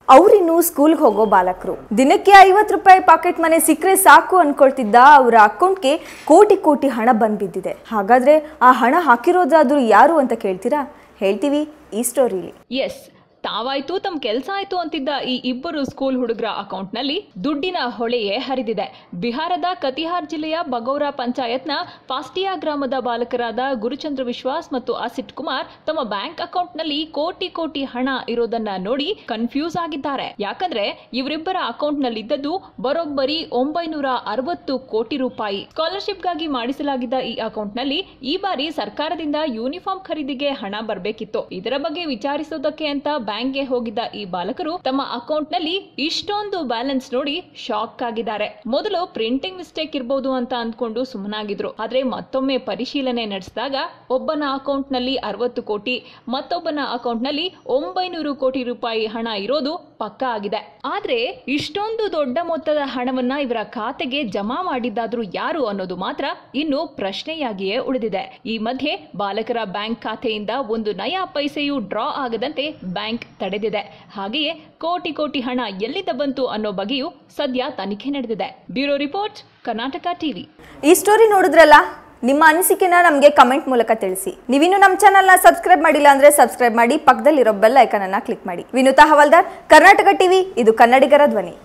ಅವರಿನ್ನು ಸ್ಕೂಲ್ಗೆ ಹೋಗೋ ಬಾಲಕರು ದಿನಕ್ಕೆ ಐವತ್ತು ರೂಪಾಯಿ ಪಾಕೆಟ್ ಮನೆ ಸಿಕ್ಕರೆ ಸಾಕು ಅನ್ಕೊಳ್ತಿದ್ದ ಅವರ ಅಕೌಂಟ್ಗೆ ಕೋಟಿ ಕೋಟಿ ಹಣ ಬಂದ್ ಬಿದ್ದಿದೆ ಹಾಗಾದ್ರೆ ಆ ಹಣ ಹಾಕಿರೋದಾದ್ರೂ ಯಾರು ಅಂತ ಕೇಳ್ತೀರಾ ಹೇಳ್ತೀವಿ ಈ ಸ್ಟೋರಿಲಿ ಎಸ್ ತಾವಾಯ್ತು ತಮ್ಮ ಕೆಲಸ ಆಯ್ತು ಅಂತಿದ್ದ ಈ ಇಬ್ಬರು ಸ್ಕೂಲ್ ಹುಡುಗರ ಅಕೌಂಟ್ನಲ್ಲಿ ದುಡ್ಡಿನ ಹೊಳೆಯೇ ಹರಿದಿದೆ ಬಿಹಾರದ ಕತಿಹಾರ್ ಜಿಲ್ಲೆಯ ಬಗೌರಾ ಪಂಚಾಯತ್ನ ಪಾಸ್ಟಿಯಾ ಗ್ರಾಮದ ಬಾಲಕರಾದ ಗುರುಚಂದ್ರ ವಿಶ್ವಾಸ್ ಮತ್ತು ಅಸಿತ್ ಕುಮಾರ್ ತಮ್ಮ ಬ್ಯಾಂಕ್ ಅಕೌಂಟ್ನಲ್ಲಿ ಕೋಟಿ ಕೋಟಿ ಹಣ ಇರೋದನ್ನ ನೋಡಿ ಕನ್ಫ್ಯೂಸ್ ಆಗಿದ್ದಾರೆ ಯಾಕಂದ್ರೆ ಇವರಿಬ್ಬರ ಅಕೌಂಟ್ನಲ್ಲಿದ್ದದ್ದು ಬರೋಬ್ಬರಿ ಒಂಬೈನೂರ ಅರವತ್ತು ಕೋಟಿ ರೂಪಾಯಿ ಸ್ಕಾಲರ್ಶಿಪ್ಗಾಗಿ ಮಾಡಿಸಲಾಗಿದ್ದ ಈ ಅಕೌಂಟ್ನಲ್ಲಿ ಈ ಬಾರಿ ಸರ್ಕಾರದಿಂದ ಯೂನಿಫಾರ್ಮ್ ಖರೀದಿಗೆ ಹಣ ಬರಬೇಕಿತ್ತು ಇದರ ಬಗ್ಗೆ ವಿಚಾರಿಸೋದಕ್ಕೆ ಅಂತ ಬ್ಯಾಂಕ್ಗೆ ಹೋಗಿದ್ದ ಈ ಬಾಲಕರು ತಮ್ಮ ಅಕೌಂಟ್ನಲ್ಲಿ ಇಷ್ಟೊಂದು ಬ್ಯಾಲೆನ್ಸ್ ನೋಡಿ ಶಾಕ್ ಆಗಿದ್ದಾರೆ ಮೊದಲು ಪ್ರಿಂಟಿಂಗ್ ಮಿಸ್ಟೇಕ್ ಇರಬಹುದು ಅಂತ ಅಂದ್ಕೊಂಡು ಸುಮ್ಮನಾಗಿದ್ರು ಆದ್ರೆ ಮತ್ತೊಮ್ಮೆ ಪರಿಶೀಲನೆ ನಡೆಸಿದಾಗ ಒಬ್ಬನ ಅಕೌಂಟ್ನಲ್ಲಿ ಅರವತ್ತು ಕೋಟಿ ಮತ್ತೊಬ್ಬನ ಅಕೌಂಟ್ನಲ್ಲಿ ಒಂಬೈನೂರು ಕೋಟಿ ರೂಪಾಯಿ ಹಣ ಇರೋದು ಪಕ್ಕಾ ಆಗಿದೆ ಆದ್ರೆ ಇಷ್ಟೊಂದು ದೊಡ್ಡ ಮೊತ್ತದ ಹಣವನ್ನ ಇವರ ಖಾತೆಗೆ ಜಮಾ ಮಾಡಿದ್ದಾದ್ರೂ ಯಾರು ಅನ್ನೋದು ಮಾತ್ರ ಇನ್ನು ಪ್ರಶ್ನೆಯಾಗಿಯೇ ಉಳಿದಿದೆ ಈ ಮಧ್ಯೆ ಬಾಲಕರ ಬ್ಯಾಂಕ್ ಖಾತೆಯಿಂದ ಒಂದು ನಯಾ ಪೈಸೆಯೂ ಡ್ರಾ ಆಗದಂತೆ ಬ್ಯಾಂಕ್ ತಡೆದಿದೆ ಹಾಗೆಯೇ ಕೋಟಿ ಕೋಟಿ ಹಣ ಎಲ್ಲಿಂದ ಬಂತು ಅನ್ನೋ ಬಗ್ಗೆಯೂ ಸದ್ಯ ತನಿಖೆ ನಡೆದಿದೆ ಬ್ಯೂರೋ ರಿಪೋರ್ಟ್ ಕರ್ನಾಟಕ ಟಿವಿ ಈ ಸ್ಟೋರಿ ನೋಡಿದ್ರಲ್ಲ ನಿಮ್ಮ ಅನಿಸಿಕೆನ ನಮಗೆ ಕಮೆಂಟ್ ಮೂಲಕ ತಿಳಿಸಿ ನೀವಿನ್ನು ನಮ್ಮ ಚಾನಲ್ನ ಸಬ್ಸ್ಕ್ರೈಬ್ ಮಾಡಿಲ್ಲ ಅಂದ್ರೆ ಸಬ್ಸ್ಕ್ರೈಬ್ ಮಾಡಿ ಪಕ್ಕದಲ್ಲಿರೋ ಬೆಲ್ ಐಕನ್ ಅನ್ನ ಕ್ಲಿಕ್ ಮಾಡಿ ವಿನುತಾ ಹವಲ್ದಾರ್ ಕರ್ನಾಟಕ ಟಿವಿ ಇದು ಕನ್ನಡಿಗರ ಧ್ವನಿ